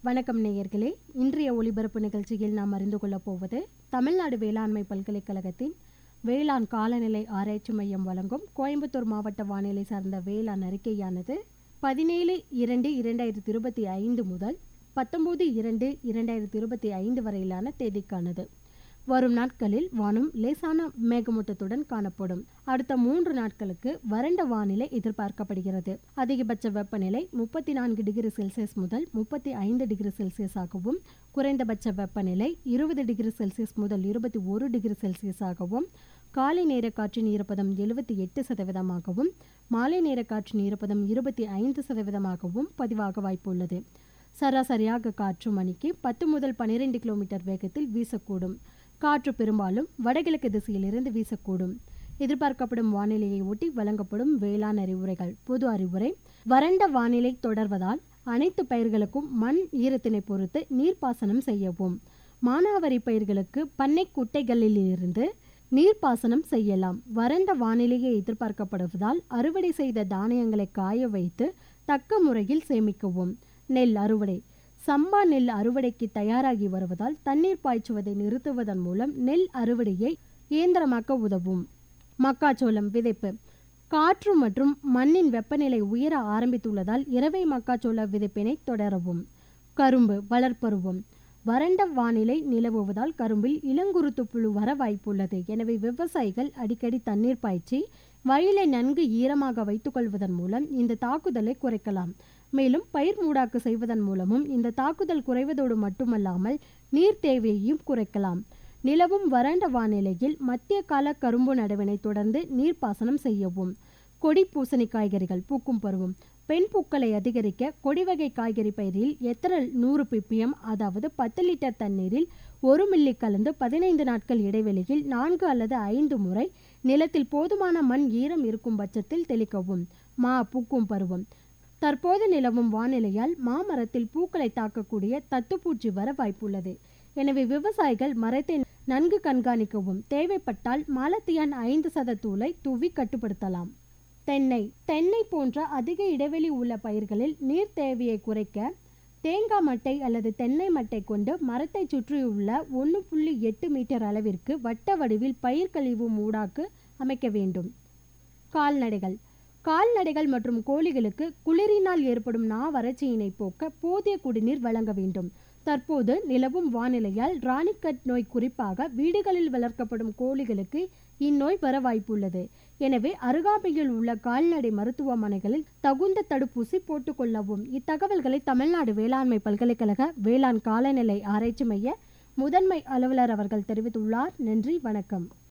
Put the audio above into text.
வணக்கம் நேயர்களே இன்றைய ஒளிபரப்பு நிகழ்ச்சியில் நாம் அறிந்து கொள்ளப் போவது தமிழ்நாடு வேளாண்மை பல்கலைக்கழகத்தின் வேளாண் காலநிலை ஆராய்ச்சி மையம் வழங்கும் கோயம்புத்தூர் மாவட்ட வானிலை சார்ந்த வேளாண் அறிக்கையானது பதினேழு இரண்டு இரண்டாயிரத்தி இருபத்தி ஐந்து முதல் பத்தொன்பது இரண்டு இரண்டாயிரத்தி இருபத்தி ஐந்து வரையிலான தேதிக்கானது வரும் நாட்களில் வானம் லேசான மேகமூட்டத்துடன் காணப்படும் அடுத்த மூன்று நாட்களுக்கு வறண்ட வானிலை எதிர்பார்க்கப்படுகிறது அதிகபட்ச வெப்பநிலை முப்பத்தி நான்கு டிகிரி செல்சியஸ் முதல் முப்பத்தி ஐந்து டிகிரி செல்சியஸ் ஆகவும் குறைந்தபட்ச வெப்பநிலை இருபது டிகிரி செல்சியஸ் முதல் இருபத்தி ஒரு டிகிரி செல்சியஸ் ஆகவும் காலை நேர காற்றின் ஈரப்பதம் எழுபத்தி எட்டு சதவீதமாகவும் மாலை நேர காற்றின் ஈரப்பதம் இருபத்தி ஐந்து சதவீதமாகவும் பதிவாக வாய்ப்புள்ளது சராசரியாக காற்று மணிக்கு பத்து முதல் பனிரெண்டு கிலோமீட்டர் வேகத்தில் வீசக்கூடும் காற்று பெரும்பாலும் வடகிழக்கு திசையிலிருந்து வீசக்கூடும் எதிர்பார்க்கப்படும் வானிலையை ஒட்டி வழங்கப்படும் வேளாண் அறிவுரைகள் பொது அறிவுரை வறண்ட வானிலை தொடர்வதால் அனைத்து பயிர்களுக்கும் மண் ஈரத்தினை பொறுத்து நீர்ப்பாசனம் செய்யவும் மானாவாரி பயிர்களுக்கு பண்ணை குட்டைகளிலிருந்து நீர்ப்பாசனம் செய்யலாம் வறண்ட வானிலையை எதிர்பார்க்கப்படுவதால் அறுவடை செய்த தானியங்களை காய வைத்து தக்க முறையில் சேமிக்கவும் நெல் அறுவடை சம்பா நெல் அறுவடைக்கு தயாராகி வருவதால் தண்ணீர் பாய்ச்சுவதை நிறுத்துவதன் மூலம் நெல் அறுவடையை இயந்திரமாக்க உதவும் மக்காச்சோளம் விதைப்பு காற்று மற்றும் மண்ணின் வெப்பநிலை உயர ஆரம்பித்துள்ளதால் இரவை மக்காச்சோள விதைப்பினை தொடரவும் கரும்பு வளர்ப்பருவம் வறண்ட வானிலை நிலவுவதால் கரும்பில் இளங்குருத்து புழு வர வாய்ப்புள்ளது எனவே விவசாயிகள் அடிக்கடி தண்ணீர் பாய்ச்சி வயலை நன்கு ஈரமாக வைத்துக்கொள்வதன் மூலம் இந்த தாக்குதலை குறைக்கலாம் மேலும் பயிர் மூடாக்கு செய்வதன் மூலமும் இந்த தாக்குதல் குறைவதோடு மட்டுமல்லாமல் நீர் தேவையையும் குறைக்கலாம் நிலவும் வறண்ட வானிலையில் மத்திய கால கரும்பு நடவினை தொடர்ந்து நீர்ப்பாசனம் செய்யவும் கொடி பூசணி காய்கறிகள் பூக்கும் பருவம் பெண் பூக்களை அதிகரிக்க கொடிவகை காய்கறி பயிரில் எத்தரல் நூறு பிபிஎம் அதாவது பத்து லிட்டர் தண்ணீரில் ஒரு மில்லி கலந்து பதினைந்து நாட்கள் இடைவெளியில் நான்கு அல்லது ஐந்து முறை நிலத்தில் போதுமான மண் ஈரம் இருக்கும் பட்சத்தில் தெளிக்கவும் மா பூக்கும் பருவம் தற்போது நிலவும் வானிலையால் மாமரத்தில் பூக்களை தாக்கக்கூடிய தத்துப்பூச்சி வர வாய்ப்புள்ளது எனவே விவசாயிகள் மரத்தை நன்கு கண்காணிக்கவும் தேவைப்பட்டால் மாலத்தியான் ஐந்து சத தூளை தூவி கட்டுப்படுத்தலாம் தென்னை தென்னை போன்ற அதிக இடைவெளி உள்ள பயிர்களில் நீர் தேவையை குறைக்க தேங்காய் மட்டை அல்லது தென்னை மட்டை கொண்டு மரத்தை சுற்றியுள்ள ஒன்று புள்ளி எட்டு மீட்டர் அளவிற்கு வட்ட வடிவில் பயிர் கழிவு மூடாக்கு அமைக்க வேண்டும் கால்நடைகள் கால்நடைகள் மற்றும் கோழிகளுக்கு குளிரினால் ஏற்படும் நா வறட்சியினை போக்க போதிய குடிநீர் வழங்க வேண்டும் தற்போது நிலவும் வானிலையால் ராணிக்கட் நோய் குறிப்பாக வீடுகளில் வளர்க்கப்படும் கோழிகளுக்கு இந்நோய் வர வாய்ப்புள்ளது எனவே அருகாமையில் உள்ள கால்நடை மருத்துவமனைகளில் தகுந்த தடுப்பூசி போட்டுக்கொள்ளவும் இத்தகவல்களை தமிழ்நாடு வேளாண்மை பல்கலைக்கழக வேளாண் காலநிலை ஆராய்ச்சி மைய முதன்மை அலுவலர் அவர்கள் தெரிவித்துள்ளார் நன்றி வணக்கம்